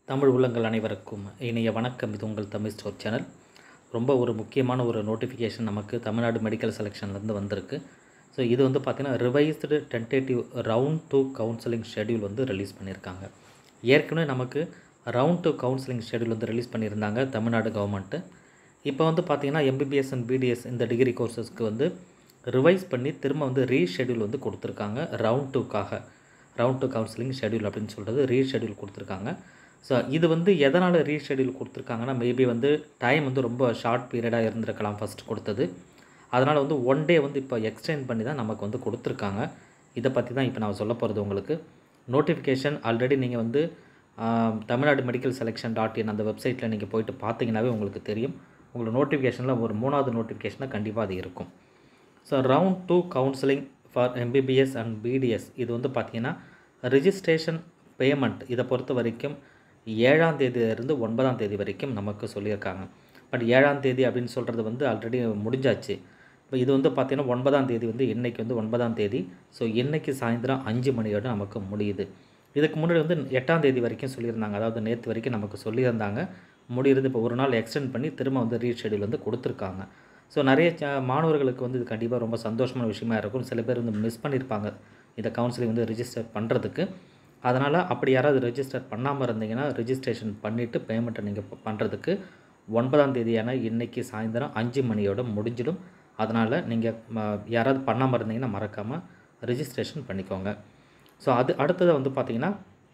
தமிழ் உள்ளங்கள் அனைவருக்கும் இனிய வணக்கம் இது உங்கள் தமிழ் ஸ்டோர் சேனல் ரொம்ப ஒரு முக்கியமான ஒரு நோட்டிஃபிகேஷன் நமக்கு தமிழ்நாடு மெடிக்கல் செலெக்ஷன்லேருந்து வந்திருக்கு ஸோ இது வந்து பார்த்திங்கன்னா revised tentative round two counselling schedule வந்து ரிலீஸ் பண்ணியிருக்காங்க ஏற்கனவே நமக்கு ரவுண்ட் டூ கவுன்சிலிங் ஷெடியூல் வந்து ரிலீஸ் பண்ணியிருந்தாங்க தமிழ்நாடு கவர்மெண்ட்டு இப்போ வந்து பார்த்திங்கன்னா எம்பிபிஎஸ் அண்ட் பிடிஎஸ் இந்த டிகிரி கோர்சஸ்க்கு வந்து ரிவைஸ் பண்ணி திரும்ப வந்து ரீஷெடியூல் வந்து கொடுத்துருக்காங்க ரவுண்ட் டூக்காக ரவுண்ட் டூ கவுன்சிலிங் ஷெடியூல் அப்படின்னு சொல்கிறது ரீஷெடியூல் கொடுத்துருக்காங்க ஸோ இது வந்து எதனால் ரீஷெடியூல் கொடுத்துருக்காங்கன்னா மேபி வந்து டைம் வந்து ரொம்ப ஷார்ட் பீரியடாக இருந்திருக்கலாம் ஃபஸ்ட் கொடுத்தது அதனால் வந்து ஒன் டே வந்து இப்போ எக்ஸ்டெண்ட் பண்ணி தான் நமக்கு வந்து கொடுத்துருக்காங்க இதை பற்றி தான் இப்போ நான் சொல்ல போகிறது உங்களுக்கு நோட்டிஃபிகேஷன் ஆல்ரெடி நீங்கள் வந்து ஆம், Tamil Nadu medical selection dot in அந்த வெப்சைட்டில் நீங்கள் போயிட்டு பார்த்தீங்கன்னாவே உங்களுக்கு தெரியும் உங்களோட நோட்டிஃபிகேஷனில் ஒரு மூணாவது நோட்டிஃபிகேஷனாக கண்டிப்பாக அது இருக்கும் so round two counselling for MBBS and BDS இது வந்து பார்த்தீங்கன்னா ரிஜிஸ்ட்ரேஷன் பேமெண்ட் இதை பொறுத்த வரைக்கும் ஏழாம் தேதியிலிருந்து ஒன்பதாம் தேதி வரைக்கும் நமக்கு சொல்லியிருக்காங்க பட் ஏழாம் தேதி அப்படின்னு சொல்கிறது வந்து ஆல்ரெடி முடிஞ்சாச்சு இப்போ இது வந்து பார்த்திங்கன்னா ஒன்பதாம் தேதி வந்து இன்னைக்கு வந்து ஒன்பதாம் தேதி ஸோ இன்னைக்கு சாயந்தரம் அஞ்சு மணியோட நமக்கு முடியுது இதுக்கு முன்னாடி வந்து எட்டாம் தேதி வரைக்கும் சொல்லியிருந்தாங்க அதாவது நேற்று வரைக்கும் நமக்கு சொல்லியிருந்தாங்க முடியுது இப்போ ஒரு நாள் எக்ஸ்டெண்ட் பண்ணி திரும்ப வந்து ரீஷெடியூல் வந்து கொடுத்துருக்காங்க ஸோ நிறைய ச- மாணவர்களுக்கு வந்து இது கண்டிப்பாக ரொம்ப சந்தோஷமான விஷயமா இருக்கும் சில பேர் வந்து மிஸ் பண்ணியிருப்பாங்க இந்த கவுன்சிலிங் வந்து ரிஜிஸ்டர் பண்ணுறதுக்கு அதனால் அப்படி யாராவது ரெஜிஸ்டர் பண்ணாமல் இருந்தீங்கன்னா ரெஜிஸ்ட்ரேஷன் பண்ணிவிட்டு பேமெண்ட்டை நீங்கள் பண்ணுறதுக்கு ஒன்பதாம் தேதியான இன்னைக்கு சாயந்தரம் அஞ்சு மணியோட முடிஞ்சிடும் அதனால் நீங்கள் யாராவது பண்ணாமல் இருந்தீங்கன்னா மறக்காமல் ரெஜிஸ்ட்ரேஷன் பண்ணிக்கோங்க ஸோ அது அடுத்தது வந்து பார்த்தீங்கன்னா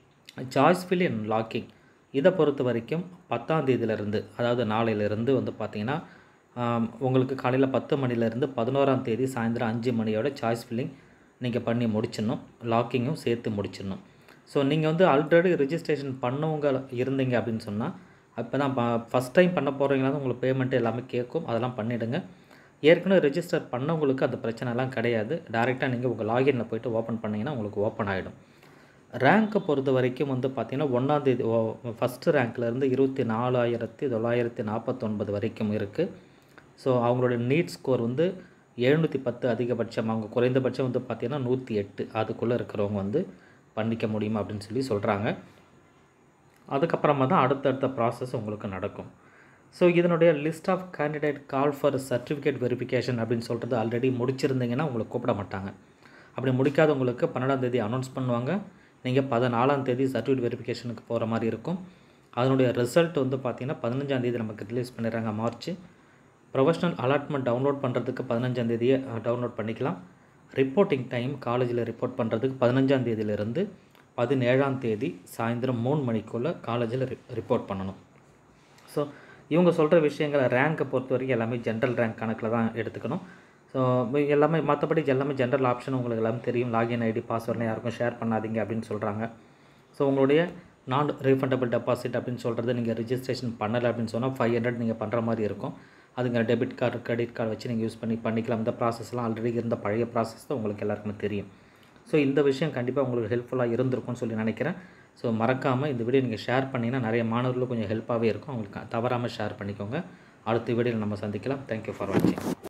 சாய்ஸ் ஃபில் அண்ட் லாக்கிங் இதை பொறுத்த வரைக்கும் பத்தாம் தேதியிலேருந்து அதாவது நாளையிலேருந்து வந்து பார்த்தீங்கன்னா ஆம், உங்களுக்கு காலையில் பத்து மணிலேருந்து பதினோராம் தேதி சாயந்தரம் அஞ்சு மணியோட சாய்ஸ் ஃபில்லிங் நீங்கள் பண்ணி முடிச்சிடணும் லாக்கிங்கும் சேர்த்து முடிச்சிடணும் ஸோ நீங்கள் வந்து ஆல்ரெடி ரெஜிஸ்ட்ரேஷன் பண்ணவங்க இருந்தீங்க அப்படின்னு சொன்னால் அப்போ தான் ஃபஸ்ட் டைம் பண்ண போகிறீங்களா உங்களுக்கு பேமெண்ட் எல்லாமே கேட்கும் அதெல்லாம் பண்ணிவிடுங்க ஏற்கனவே ரெஜிஸ்டர் பண்ணவங்களுக்கு அந்த பிரச்சனைலாம் கிடையாது டேரெக்டாக நீங்கள் உங்கள் லாகின்ல போயிட்டு ஓப்பன் பண்ணிங்கன்னா உங்களுக்கு ஓப்பன் ஆகிடும் ரேங்க்கை பொறுத்த வரைக்கும் வந்து பார்த்திங்கன்னா ஒன்றாந்தேதி ஃபஸ்ட்டு ரேங்க்லேருந்து இருபத்தி நாலாயிரத்தி தொள்ளாயிரத்தி நாற்பத்தொன்பது வரைக்கும் இருக்குது ஸோ அவங்களோட நீட் ஸ்கோர் வந்து எழுநூற்றி பத்து அதிகபட்சம் அவங்க குறைந்தபட்சம் வந்து பார்த்திங்கன்னா நூற்றி எட்டு அதுக்குள்ளே இருக்கிறவங்க வந்து பண்ணிக்க முடியும் அப்படின்னு சொல்லி சொல்கிறாங்க அதுக்கப்புறமா தான் அடுத்தடுத்த ப்ராசஸ் உங்களுக்கு நடக்கும் ஸோ இதனுடைய list of candidate call for certificate verification அப்படின்னு சொல்கிறது ஆல்ரெடி முடிச்சிருந்தீங்கன்னா உங்களை கூப்பிட மாட்டாங்க அப்படி முடிக்காதவங்களுக்கு பன்னெண்டாம் தேதி அனௌன்ஸ் பண்ணுவாங்க நீங்கள் பதினாலாம் தேதி சர்டிஃபிகேட் வெரிஃபிகேஷனுக்கு போகிற மாதிரி இருக்கும் அதனுடைய ரிசல்ட் வந்து பார்த்திங்கன்னா பதினஞ்சாம் தேதி நமக்கு ரிலீஸ் பண்ணிடுறாங்க மார்ச் ப்ரொஃபஷனல் அலாட்மெண்ட் டவுன்லோட் பண்ணுறதுக்கு பதினஞ்சாம் தேதியே டவுன்லோட் பண்ணிக்கலாம் ரிப்போர்ட்டிங் டைம் காலேஜில் ரிப்போர்ட் பண்ணுறதுக்கு பதினஞ்சாம் தேதியிலிருந்து பதினேழாம் தேதி சாயந்தரம் மூணு மணிக்குள்ளே காலேஜில் ரிப்போர்ட் பண்ணணும் ஸோ இவங்க சொல்கிற விஷயங்களை ரேங்கை பொறுத்த வரைக்கும் எல்லாமே ஜென்ரல் ரேங்க் கணக்கில் தான் எடுத்துக்கணும் ஸோ எல்லாமே மற்றபடி எல்லாமே ஜென்ரல் ஆப்ஷன் உங்களுக்கு எல்லாமே தெரியும் லாகின் ஐடி பாஸ்வேர்ட்லாம் யாருக்கும் ஷேர் பண்ணாதீங்க அப்படின்னு சொல்கிறாங்க ஸோ உங்களுடைய நான் ரீஃபண்டபிள் டெபாசிட் அப்படின்னு சொல்கிறது நீங்கள் ரிஜிஸ்ட்ரேஷன் பண்ணலை அப்படின்னு சொன்னால் ஃபைவ் ஹண்ட்ரட் நீங்கள் பண்ணுற மாதிரி இருக்கும் அதுங்க டெபிட் கார்டு கிரெடிட் கார்டு வச்சு நீங்கள் யூஸ் பண்ணி பண்ணிக்கலாம் இந்த ப்ராசஸ்லாம் ஆல்ரெடி இருந்த பழைய ப்ராசஸ் தான் உங்களுக்கு எல்லாருக்குமே தெரியும் ஸோ இந்த விஷயம் கண்டிப்பாக உங்களுக்கு ஹெல்ப்ஃபுல்லாக இருந்திருக்கும்னு சொல்லி நினைக்கிறேன் ஸோ மறக்காமல் இந்த வீடியோ நீங்கள் ஷேர் பண்ணிங்கன்னா நிறைய மாணவர்களுக்கு கொஞ்சம் ஹெல்ப்பாகவே இருக்கும் அவங்களுக்கு தவறாமல் ஷேர் பண்ணிக்கோங்க அடுத்த வீடியோவில் நம்ம சந்திக்கலாம் தேங்க்யூ ஃபார் வாட்சிங்